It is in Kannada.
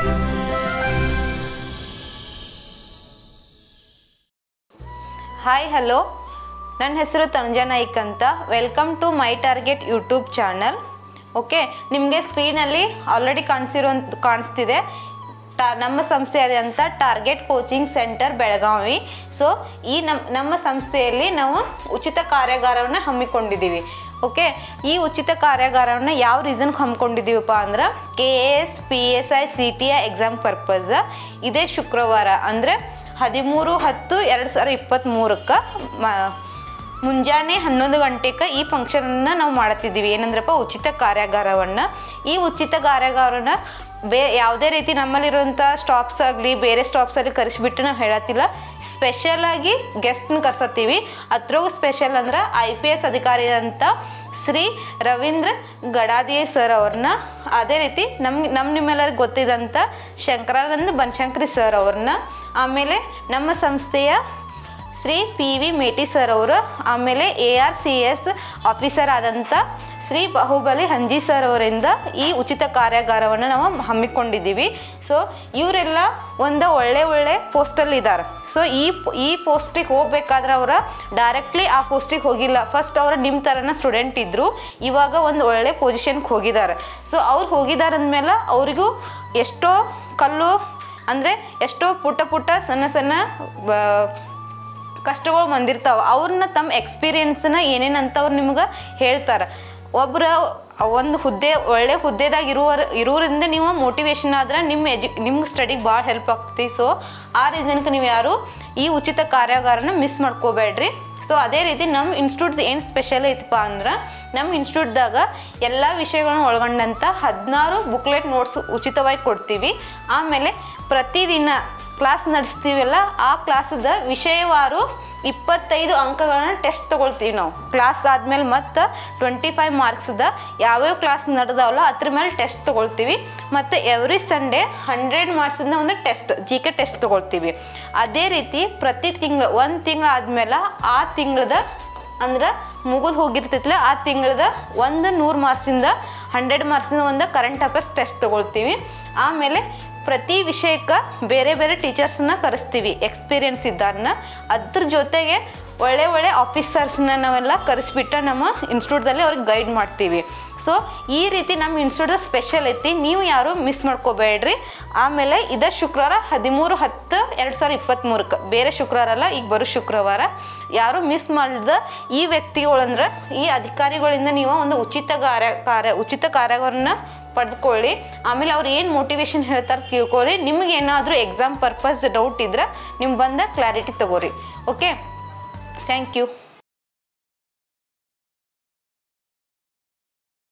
ಹಾಯ್ ಹಲೋ ನನ್ನ ಹೆಸರು ತನುಜಾ ನಾಯ್ಕ್ ಅಂತ welcome to my target YouTube channel okay ನಿಮಗೆ ಸ್ಕ್ರೀನಲ್ಲಿ ಆಲ್ರೆಡಿ ಕಾಣಿಸಿರೋ ಕಾಣಿಸ್ತಿದೆ ಟಾ ನಮ್ಮ ಸಂಸ್ಥೆ ಆದಂಥ target coaching centre Belagavi so ಈ ನಮ್ಮ ನಮ್ಮ ಸಂಸ್ಥೆಯಲ್ಲಿ ನಾವು ಉಚಿತ ಕಾರ್ಯಾಗಾರವನ್ನು ಹಮ್ಮಿಕೊಂಡಿದ್ದೀವಿ ಓಕೆ ಈ ಉಚಿತ ಕಾರ್ಯಾಗಾರವನ್ನು ಯಾವ ರೀಸನ್ಗೆ ಹಮ್ಮಿಕೊಂಡಿದ್ದೀವಪ್ಪ ಅಂದ್ರೆ K A S P S I C T I exam purpose ಇದೇ ಶುಕ್ರವಾರ ಅಂದರೆ ಹದಿಮೂರು ಹತ್ತು ಎರಡು ಸಾವಿರ ಇಪ್ಪತ್ತ್ಮೂರಕ್ಕೆ ಮ ಮುಂಜಾನೆ ಹನ್ನೊಂದು ಗಂಟೆಗೆ ಈ ಫಂಕ್ಷನನ್ನು ನಾವು ಮಾಡ್ತಿದ್ದೀವಿ ಏನಂದ್ರಪ್ಪ ಉಚಿತ ಕಾರ್ಯಾಗಾರವನ್ನು ಈ ಉಚಿತ ಕಾರ್ಯಾಗಾರನ ಬೇ ಯಾವುದೇ ರೀತಿ ನಮ್ಮಲ್ಲಿರುವಂಥ ಸ್ಟಾಪ್ಸ್ ಆಗಲಿ ಬೇರೆ ಸ್ಟಾಪ್ಸಲ್ಲಿ ಕರೆಸಿಬಿಟ್ಟು ನಾವು ಹೇಳತ್ತಿಲ್ಲ ಸ್ಪೆಷಲಾಗಿ ಗೆಸ್ಟ್ನ ಕರ್ಸತ್ತೀವಿ ಅದ್ರಾಗೂ ಸ್ಪೆಷಲ್ ಅಂದ್ರೆ ಐ ಪಿ ಎಸ್ ಅಧಿಕಾರಿ ಅಂತ ಶ್ರೀ ರವೀಂದ್ರ ಗಡಾದಿ ಸರ್ ಅವ್ರನ್ನ ಅದೇ ರೀತಿ ನಮ್ಮ ನಮ್ಮ ನಿಮ್ಮೆಲ್ಲರಿಗೆ ಗೊತ್ತಿದ್ದಂಥ ಶಂಕರಾನಂದ ಬನಶಂಕರಿ ಸರ್ ಅವ್ರನ್ನ ಆಮೇಲೆ ನಮ್ಮ ಸಂಸ್ಥೆಯ Shri P V Meti sir ಅವರು ಆಮೇಲೆ A R C S officer ಆದಂಥ ಶ್ರೀ ಬಾಹುಬಲಿ ಹಂಜಿ ಸರ್ ಅವರಿಂದ ಈ ಉಚಿತ ಕಾರ್ಯಾಗಾರವನ್ನು ನಾವು ಹಮ್ಮಿಕೊಂಡಿದ್ದೀವಿ ಸೊ ಇವರೆಲ್ಲ ಒಂದು ಒಳ್ಳೆ ಒಳ್ಳೆ ಪೋಸ್ಟಲ್ಲಿ ಇದ್ದಾರೆ ಸೊ ಈ ಈ ಪೋಸ್ಟಿಗೆ ಹೋಗ್ಬೇಕಾದ್ರೆ ಅವರ ಡೈರೆಕ್ಟ್ಲಿ ಆ ಪೋಸ್ಟಿಗೆ ಹೋಗಿಲ್ಲ ಫಸ್ಟ್ ಅವರು ನಿಮ್ಮ ಥರನ ಸ್ಟೂಡೆಂಟ್ ಇದ್ದರು ಇವಾಗ ಒಂದು ಒಳ್ಳೆ ಪೊಸಿಷನ್ಗೆ ಹೋಗಿದ್ದಾರೆ ಸೊ ಅವ್ರು ಹೋಗಿದ್ದಾರೆ ಅಂದಮೇಲೆ ಅವರಿಗೂ ಎಷ್ಟೋ ಕಲ್ಲು ಅಂದರೆ ಎಷ್ಟೋ ಪುಟ್ಟ ಪುಟ್ಟ ಸಣ್ಣ ಸಣ್ಣ ಬ- ಕಷ್ಟಗಳು ಬಂದಿರ್ತಾವೆ ಅವ್ರನ್ನ ತಮ್ಮ ಎಕ್ಸ್ಪೀರಿಯನ್ಸ್ನ ಏನೇನಂತ ಅವ್ರು ನಿಮ್ಗೆ ಹೇಳ್ತಾರೆ ಒಬ್ಬರ ಒಂದು ಹುದ್ದೆ ಒಳ್ಳೆ ಹುದ್ದೆದಾಗ ಇರುವರ್ ಇರೋರಿಂದ ನೀವು ಮೋಟಿವೇಶನ್ ಆದ್ರೆ ನಿಮ್ಮ ಎಜು ನಿಮ್ಗೆ ಸ್ಟಡಿಗೆ ಭಾಳ ಹೆಲ್ಪ್ ಆಗ್ತೈತಿ ಸೊ ಆ ರೀಸನ್ಗೆ ನೀವು ಯಾರು ಈ ಉಚಿತ ಕಾರ್ಯಾಗಾರನ ಮಿಸ್ ಮಾಡ್ಕೋಬೇಡ್ರಿ ಸೊ ಅದೇ ರೀತಿ ನಮ್ಮ ಇನ್ಸ್ಟಿಟ್ಯೂಟ್ ಏನು ಸ್ಪೆಷಲ್ ಐತಪ್ಪ ಅಂದ್ರೆ ನಮ್ಮ ಇನ್ಸ್ಟಿಟ್ಯೂಟ್ದಾಗ ಎಲ್ಲ ವಿಷಯಗಳನ್ನ ಒಳಗೊಂಡಂಥ ಹದಿನಾರು ಬುಕ್ಲೆಟ್ ನೋಟ್ಸ್ ಉಚಿತವಾಗಿ ಕೊಡ್ತೀವಿ ಆಮೇಲೆ ಪ್ರತಿದಿನ ಕ್ಲಾಸ್ ನಡೆಸ್ತೀವಲ್ಲ ಆ ಕ್ಲಾಸದ ವಿಷಯವಾರು ಇಪ್ಪತ್ತೈದು ಅಂಕಗಳನ್ನ ಟೆಸ್ಟ್ ತೊಗೊಳ್ತೀವಿ ನಾವು ಕ್ಲಾಸ್ ಆದಮೇಲೆ ಮತ್ತು ಟ್ವೆಂಟಿ ಫೈವ್ ಮಾರ್ಕ್ಸ್ದ ಯಾವ್ಯಾವ ಕ್ಲಾಸ್ ನಡೆದಾವಲ್ಲ ಅದ್ರ ಮೇಲೆ ಟೆಸ್ಟ್ ತೊಗೊಳ್ತೀವಿ ಮತ್ತು ಎವ್ರಿ ಸಂಡೇ ಹಂಡ್ರೆಡ್ ಮಾರ್ಕ್ಸಿಂದ ಒಂದು ಟೆಸ್ಟ್ ಜಿ ಕೆ ಟೆಸ್ಟ್ ತೊಗೊಳ್ತೀವಿ ಅದೇ ರೀತಿ ಪ್ರತಿ ತಿಂಗಳು ಒಂದು ತಿಂಗಳು ಆದಮೇಲೆ ಆ ತಿಂಗಳದ ಅಂದ್ರೆ ಮುಗಿದು ಹೋಗಿರ್ತೈತಲ್ಲ ಆ ತಿಂಗಳದ ಒಂದು ನೂರು ಮಾರ್ಕ್ಸಿಂದ ಹಂಡ್ರೆಡ್ ಮಾರ್ಕ್ಸಿಂದ ಒಂದು ಕರೆಂಟ್ ಅಫೇರ್ಸ್ ಟೆಸ್ಟ್ ತೊಗೊಳ್ತೀವಿ ಆಮೇಲೆ ಪ್ರತಿ ವಿಷಯಕ್ಕೆ ಬೇರೆ ಬೇರೆ ಟೀಚರ್ಸ್ನ ಕರೆಸ್ತೀವಿ ಎಕ್ಸ್ಪೀರಿಯನ್ಸ್ ಇದ್ದಾರನ್ನ ಅದ್ರ ಜೊತೆಗೆ ಒಳ್ಳೆ ಒಳ್ಳೆ ಆಫೀಸರ್ಸ್ನ ನಾವೆಲ್ಲ ಕರೆಸ್ಬಿಟ್ಟು ನಮ್ಮ ಇನ್ಸ್ಟಿಟ್ಯೂಟ್ದಲ್ಲಿ ಅವ್ರಿಗೆ ಗೈಡ್ ಮಾಡ್ತೀವಿ ಸೊ ಈ ರೀತಿ ನಮ್ಮ ಇನ್ಸ್ಟಿಟ್ಯೂಟ್ ಸ್ಪೆಷಲ್ ಐತಿ ನೀವು ಯಾರು ಮಿಸ್ ಮಾಡ್ಕೋಬೇಡ್ರಿ ಆಮೇಲೆ ಇದ ಶುಕ್ರವಾರ ಹದಿಮೂರು ಹತ್ತು ಎರಡು ಸಾವಿರದ ಇಪ್ಪತ್ತ್ಮೂರಕ್ಕೆ ಬೇರೆ ಶುಕ್ರವಾರ ಅಲ್ಲ ಈಗ ಬರೋ ಶುಕ್ರವಾರ ಯಾರು ಮಿಸ್ ಮಾಡಿದ ಈ ವ್ಯಕ್ತಿಗಳಂದ್ರೆ ಈ ಅಧಿಕಾರಿಗಳಿಂದ ನೀವು ಒಂದು ಉಚಿತ ಕಾರ್ಯ ಕಾರ್ಯ ಉಚಿತ ಕಾರ್ಯವನ್ನು ಪಡೆದುಕೊಳ್ಳಿ ಆಮೇಲೆ ಅವ್ರು ಏನು ಮೋಟಿವೇಶನ್ ಹೇಳ್ತಾರೆ ತಿಳ್ಕೊಳ್ಳಿ ನಿಮ್ಗೆ ಏನಾದರೂ ಎಕ್ಸಾಮ್ ಪರ್ಪಸ್ ಡೌಟ್ ಇದ್ರೆ ನಿಮ್ಗೆ ಬಂದ ಕ್ಲಾರಿಟಿ ತಗೋರಿ ಓಕೆ ಥ್ಯಾಂಕ್ ಯು